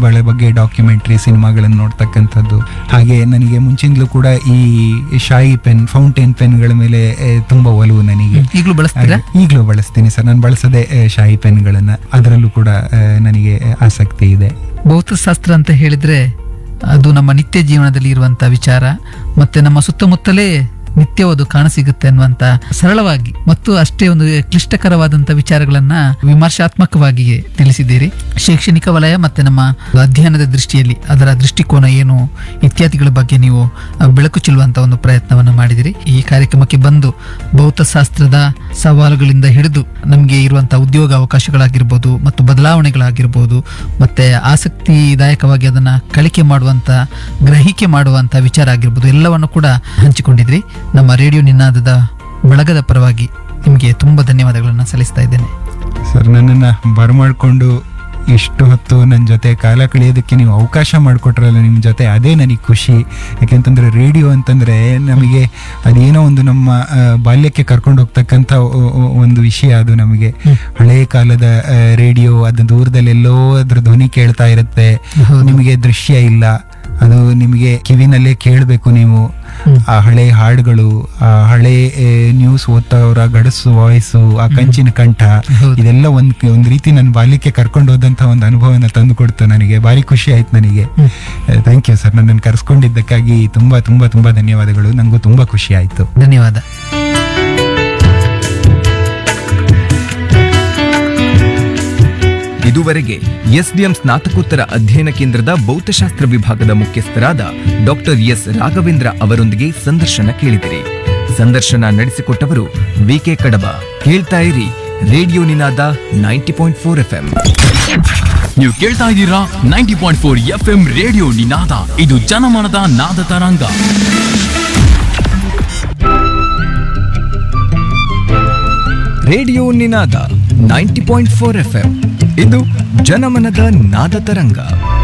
ಗಳ ಬಗ್ಗೆ ಡಾಕ್ಯುಮೆಂಟ್ರಿ ಸಿನಿಮಾಗಳನ್ನು ನೋಡ್ತಕ್ಕಂಥದ್ದು ಹಾಗೆ ನನಗೆ ಮುಂಚಿಂದಲೂ ಕೂಡ ಈ ಶಾಯಿ ಪೆನ್ ಫೌಂಟೇನ್ ಪೆನ್ಗಳ ಮೇಲೆ ಆ, ತುಂಬಾ ಒಲವು ನನಗೆ ಈಗಲೂ ಬಳಸ್ತೀರಾ ಹಾಗೆ ಈಗಲೂ ಬಳಸ್ತೀನಿ ಸರ್ ನಾನು ಬಳಸದೆ ಆ, ಶಾಯಿ ಪೆನ್ಗಳನ್ನ ಅದರಲ್ಲೂ ಕೂಡ ಆ, ನನಗೆ ಆಸಕ್ತಿ ಇದೆ ಭೌತಶಾಸ್ತ್ರ ಅಂತ ಹೇಳಿದ್ರೆ ಅದು ನಮ್ಮ ನಿತ್ಯ ಜೀವನದಲ್ಲಿ ಇರುವಂತ ವಿಚಾರ ಮತ್ತೆ ನಮ್ಮ ಸುತ್ತಮುತ್ತಲೇ ನಿತ್ಯವೂ ಅದು ಕಾಣಸಿಗುತ್ತೆ ಅನ್ನುವಂತ ಸರಳವಾಗಿ ಮತ್ತು ಅಷ್ಟೇ ಒಂದು ಕ್ಲಿಷ್ಟಕರವಾದಂತ ವಿಚಾರಗಳನ್ನ ವಿಮರ್ಶಾತ್ಮಕವಾಗಿ ತಿಳಿಸಿದ್ದೀರಿ ಶೈಕ್ಷಣಿಕ ವಲಯ ಮತ್ತೆ ನಮ್ಮ ಅಧ್ಯಯನದ ದೃಷ್ಟಿಯಲ್ಲಿ ಅದರ ದೃಷ್ಟಿಕೋನ ಏನು ಇತ್ಯಾದಿಗಳ ಬಗ್ಗೆ ನೀವು ಆ, ಬೆಳಕು ಚೆಲ್ಲುವಂತ ಒಂದು ಪ್ರಯತ್ನವನ್ನು ಮಾಡಿದಿರಿ ಈ ಕಾರ್ಯಕ್ರಮಕ್ಕೆ ಬಂದು ಭೌತಶಾಸ್ತ್ರದ ಸವಾಲುಗಳಿಂದ ಹಿಡಿದು ನಮಗೆ ಇರುವಂತಹ ಉದ್ಯೋಗ ಅವಕಾಶಗಳಾಗಿರ್ಬೋದು ಮತ್ತು ಬದಲಾವಣೆಗಳಾಗಿರ್ಬೋದು ಮತ್ತೆ ಆಸಕ್ತಿದಾಯಕವಾಗಿ ಅದನ್ನ ಕಲಿಕೆ ಮಾಡುವಂತ ಗ್ರಹಿಕೆ ಮಾಡುವಂತ ವಿಚಾರ ಆಗಿರ್ಬೋದು ಎಲ್ಲವನ್ನು ಕೂಡ ಹಂಚಿಕೊಂಡಿದ್ರಿ ನಮ್ಮ ರೇಡಿಯೋ ನಿನಾದದ ಬಳಗದ ಪರವಾಗಿ ನಿಮಗೆ ತುಂಬಾ ಧನ್ಯವಾದಗಳನ್ನು ಸಲ್ಲಿಸ್ತಾ ಇದ್ದೇನೆ ಸರ್ ನನ್ನನ್ನು ಬರಮಾಡ್ಕೊಂಡು ಇಷ್ಟು ಹೊತ್ತು ನನ್ನ ಜೊತೆ ಕಾಲ ಕಳೆಯೋದಕ್ಕೆ ನೀವು ಅವಕಾಶ ಮಾಡಿಕೊಟ್ರಲ್ಲ ನಿಮ್ಮ ಜೊತೆ ಅದೇ ನನಗೆ ಖುಷಿ ಯಾಕೆಂತಂದ್ರೆ ರೇಡಿಯೋ ಅಂತಂದ್ರೆ ನಮಗೆ ಅದೇನೋ ಒಂದು ನಮ್ಮ ಆ, ಬಾಲ್ಯಕ್ಕೆ ಕರ್ಕೊಂಡು ಹೋಗ್ತಕ್ಕಂಥ ಒ- ಒ- ಒಂದು ವಿಷಯ ಅದು ನಮಗೆ ಹಳೆಯ ಕಾಲದ ಆ, ರೇಡಿಯೋ ಅದು ದೂರದಲ್ಲೆಲ್ಲೋ ಅದ್ರ ಧ್ವನಿ ಕೇಳ್ತಾ ಇರುತ್ತೆ ಹೌದು. ನಿಮಗೆ ದೃಶ್ಯ ಇಲ್ಲ ಅದು ನಿಮಗೆ ಕಿವಿನಲ್ಲೇ ಕೇಳಬೇಕು ನೀವು ಆ ಹಳೆ ಹಾಡುಗಳು ಆ ಹಳೆ ನ್ಯೂಸ್ ಓದ್ತವರ ಗಡಸು ವಾಯ್ಸು ಆ ಕಂಚಿನ ಕಂಠ ಹೌದು. ಇದೆಲ್ಲ ಒಂದ್ ಒಂದ್ ರೀತಿ ನನ್ನ ಬಾಲ್ಯಕ್ಕೆ ಕರ್ಕೊಂಡು ಹೋದಂತ ಒಂದು ಅನುಭವನ ತಂದು ಕೊಡ್ತು ನನಗೆ ಭಾರಿ ಖುಷಿ ಆಯ್ತು ನನಗೆ ಥ್ಯಾಂಕ್ ಯು ಸರ್ ನನ್ನನ್ನು ಕರೆಸ್ಕೊಂಡಿದ್ದಕ್ಕಾಗಿ ತುಂಬಾ ತುಂಬಾ ತುಂಬಾ ಧನ್ಯವಾದಗಳು ನಂಗೂ ತುಂಬಾ ಖುಷಿ ಆಯ್ತು ಧನ್ಯವಾದ ಇದುವರೆಗೆ ಎಸ್ಡಿಎಂ ಸ್ನಾತಕೋತ್ತರ ಅಧ್ಯಯನ ಕೇಂದ್ರದ ಭೌತಶಾಸ್ತ್ರ ವಿಭಾಗದ ಮುಖ್ಯಸ್ಥರಾದ ಡಾಕ್ಟರ್ ಎಸ್ ರಾಘವೇಂದ್ರ ಅವರೊಂದಿಗೆ ಸಂದರ್ಶನ ಕೇಳಿದಿರಿ ಸಂದರ್ಶನ ನಡೆಸಿಕೊಟ್ಟವರು ವಿಕೆ ಕಡಬ ಕೇಳ್ತಾ ಇರಿ Radio Ninada ninety point four F M ನೀವು ಕೇಳ್ತಾ ಇದ್ದೀರಾ ninety point four F M Radio Ninada ಇದು ಜನಮನದ ನಾದ ತರಂಗ Radio Ninada ninety point four F M ಇದು ಜನಮನದ ನಾದ ತರಂಗ